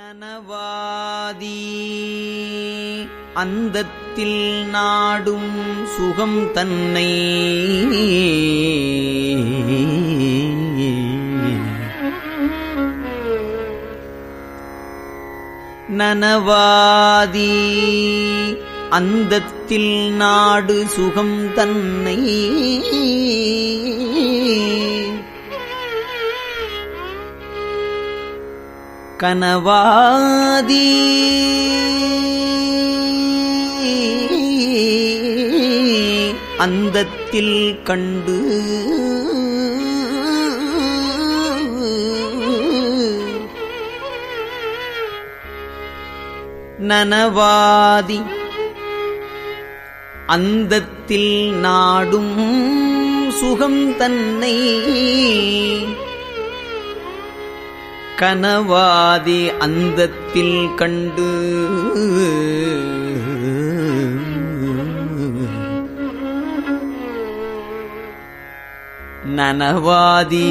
நனவாதி அந்தத்தில் நாடும் சுகம் தன்னை நனவாதி அந்தத்தில் நாடு சுகம் தன்னை கனவாதி அந்தத்தில் கண்டு நனவாதி அந்தத்தில் நாடும் சுகம் தன்னை கனவாதி அந்தத்தில் கண்டு நனவாதி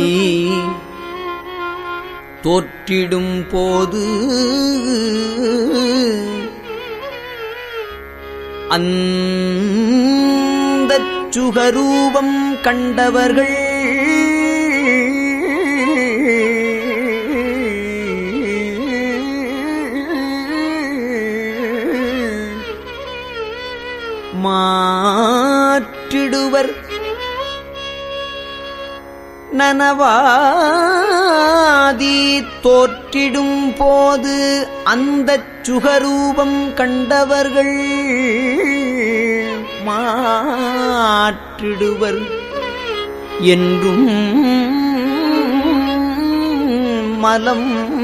தோற்றிடும் போது அந்த சுகரூபம் கண்டவர்கள் மாற்றிடுவர் நனவாதி தோற்றிடும் போது அந்த சுகரூபம் கண்டவர்கள் மாற்றிடுவர் என்றும் மலம்